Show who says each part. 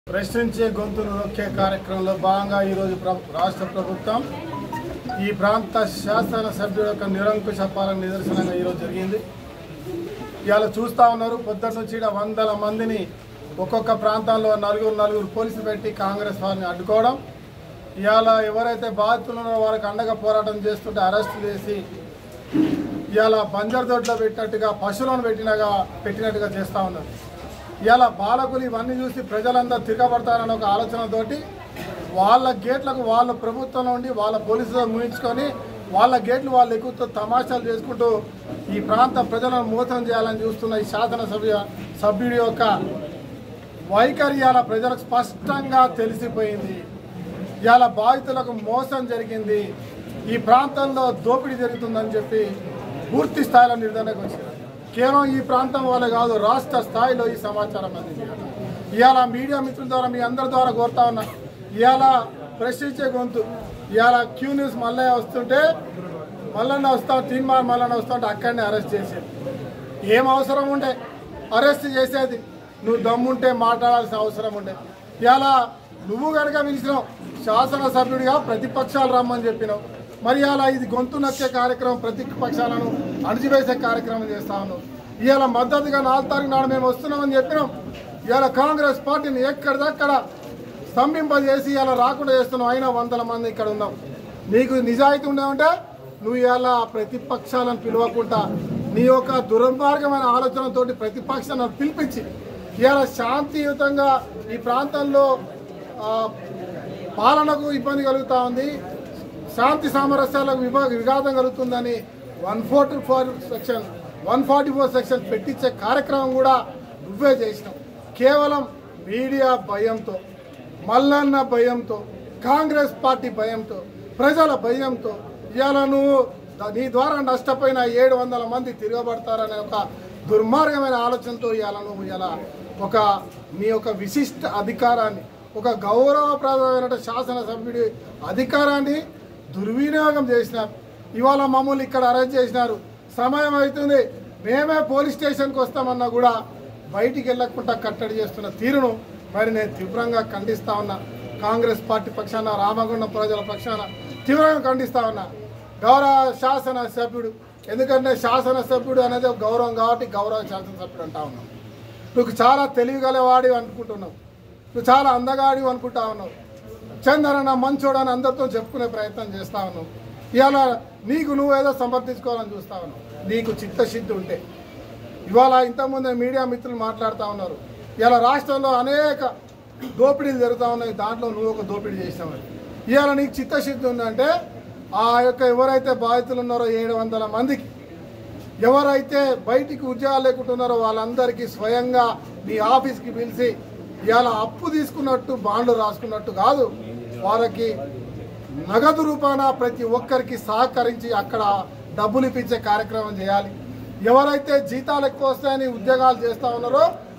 Speaker 1: ప్రశ్నించే గొంతును నొక్కే కార్యక్రమంలో భాగంగా ఈరోజు ప్ర- రాష్ట్ర ప్రభుత్వం ఈ ప్రాంత శాసన సభ్యుల యొక్క నిరంకుశ పాలన నిదర్శనంగా ఈరోజు జరిగింది ఇవాళ చూస్తూ ఉన్నారు పొద్దున్న నుంచి ఈడ వందల మందిని ఒక్కొక్క ప్రాంతంలో నలుగురు నలుగురు పోలీసులు పెట్టి కాంగ్రెస్ వారిని అడ్డుకోవడం ఇవాళ ఎవరైతే బాధితులు ఉన్నారో వారికి అండగా పోరాటం చేస్తుంటే అరెస్ట్ చేసి ఇవాళ బంజర్ దొడ్లో పెట్టినట్టుగా పశువులను పెట్టినగా పెట్టినట్టుగా చేస్తూ ఉన్నారు ఇవాళ పాలకులు ఇవన్నీ చూసి ప్రజలందరూ తిరగబడతారని ఒక ఆలోచనతోటి వాళ్ళ గేట్లకు వాళ్ళ ప్రభుత్వంలో ఉండి వాళ్ళ పోలీసులు ముగించుకొని వాళ్ళ గేట్లు వాళ్ళు ఎక్కుతూ తమాషాలు చేసుకుంటూ ఈ ప్రాంత ప్రజలను మోసం చేయాలని చూస్తున్న ఈ శాసనసభ్య సభ్యుడి యొక్క వైఖరి ఇవాళ ప్రజలకు స్పష్టంగా తెలిసిపోయింది ఇవాళ బాధితులకు మోసం జరిగింది ఈ ప్రాంతంలో దోపిడీ జరుగుతుందని చెప్పి పూర్తి స్థాయిలో నిర్ధారణకు వచ్చింది కేవలం ఈ ప్రాంతం వాళ్ళే కాదు రాష్ట్ర స్థాయిలో ఈ సమాచారం అందింది ఇవాళ మీడియా మిత్రుల ద్వారా మీ అందరి ద్వారా కోరుతా ఉన్నా ఇవాళ ప్రశ్నించే గొంతు ఇవాళ క్యూ న్యూస్ మల్లయ్య వస్తుంటే మల్లన్న వస్తా తీన్మార్ మల్లన్న వస్తా ఉంటే అక్కడనే అరెస్ట్ చేసేది ఏం అవసరం ఉండే అరెస్ట్ చేసేది నువ్వు దమ్ముంటే మాట్లాడాల్సిన అవసరం ఉండే ఇలా నువ్వు కనుక పిలిచినావు శాసనసభ్యుడిగా ప్రతిపక్షాలు రమ్మని చెప్పినావు మరి అలా ఇది గొంతు నొక్కే కార్యక్రమం ప్రతిపక్షాలను అణిచివేసే కార్యక్రమం చేస్తా ఉన్నావు ఇవాళ మద్దతుగా నాలుగు తారీఖు నాడు మేము వస్తున్నామని చెప్పినాం ఇవాళ కాంగ్రెస్ పార్టీని ఎక్కడిదక్కడ స్తంభింపజేసి ఇలా రాకుండా చేస్తున్నాం అయినా వందల మంది ఇక్కడ ఉన్నాం నీకు నిజాయితీ ఉండేవంటే నువ్వు ఇలా ప్రతిపక్షాలను పిలవకుండా నీ యొక్క దుర్మార్గమైన ఆలోచనతోటి ప్రతిపక్షాలను పిలిపించి ఇలా శాంతియుతంగా ఈ ప్రాంతంలో ఆ, పాలనకు ఇబ్బంది కలుగుతూ ఉంది శాంతి సామరస్యాలకు విభా విఘాతం కలుగుతుందని one forty four section one forty four section పెట్టించే కార్యక్రమం కూడా నువ్వే చేసినావు కేవలం మీడియా భయంతో మల్లన్న భయంతో కాంగ్రెస్ పార్టీ భయంతో ప్రజల భయంతో ఇవాళ నువ్వు ద- నీ ద్వారా నష్టపోయిన ఏడు వందల మంది తిరగబడతారనే ఒక దుర్మార్గమైన ఆలోచనతో ఇవాళ నువ్వు ఇలా ఒక నీ యొక్క విశిష్ట అధికారాన్ని ఒక గౌరవప్రదమైన శాసనసభ్యుడి అధికారాన్ని దుర్వినియోగం చేసినారు ఇవాళ మమ్మల్ని ఇక్కడ అరెస్ట్ చేసినారు సమయం అవుతుంది మేమే పోలీస్ స్టేషన్కి వస్తామన్నా కూడా బయటికి వెళ్ళకుండా కట్టడి చేస్తున్న తీరును మరి నేను తీవ్రంగా ఖండిస్తా ఉన్నా కాంగ్రెస్ పార్టీ పక్షాన రామగుండం ప్రజల పక్షాన తీవ్రంగా ఖండిస్తా ఉన్నా గౌరవ శాసన సభ్యుడు ఎందుకంటే శాసనసభ్యుడు అనేది ఒక గౌరవం కాబట్టి గౌరవ శాసనసభ్యుడు అంటా ఉన్నాం నువ్వు చాలా తెలివిగలవాడి అనుకుంటున్నావు నువ్వు చాలా అందగాడి అనుకుంటా ఉన్నావు చందరన్న మంచోడు అని అందరితో చెప్పుకునే ప్రయత్నం చేస్తా ఉన్నావు ఇవాళ నీకు నువ్వేదో సమర్థించుకోవాలని చూస్తా ఉన్నావు నీకు చిత్తశుద్ధి ఉంటే ఇవాళ ఇంతకుముందే మీడియా మిత్రులు మాట్లాడుతూ ఉన్నారు ఇవాళ రాష్ట్రంలో అనేక దోపిడీలు జరుగుతూ ఉన్నాయి దాంట్లో నువ్వు ఒక దోపిడీ చేసినావని ఇవాళ నీకు చిత్తశుద్ధి ఉందంటే ఆ యొక్క ఎవరైతే బాధితులు ఉన్నారో ఏడు వందల మందికి ఎవరైతే బయటికి ఉద్యోగాలు లేకుంటున్నారో వాళ్ళందరికీ స్వయంగా నీ ఆఫీస్కి పిలిచి ఇవాళ అప్పు తీసుకున్నట్టు బాండ్లు రాసుకున్నట్టు కాదు వాళ్ళకి నగదు రూపాన ప్రతి ఒక్కరికి సహకరించి అక్కడ డబ్బులు ఇప్పించే కార్యక్రమం చేయాలి ఎవరైతే జీతాలు ఎక్కువ వస్తాయని ఉద్యోగాలు చేస్తూ ఉన్నారో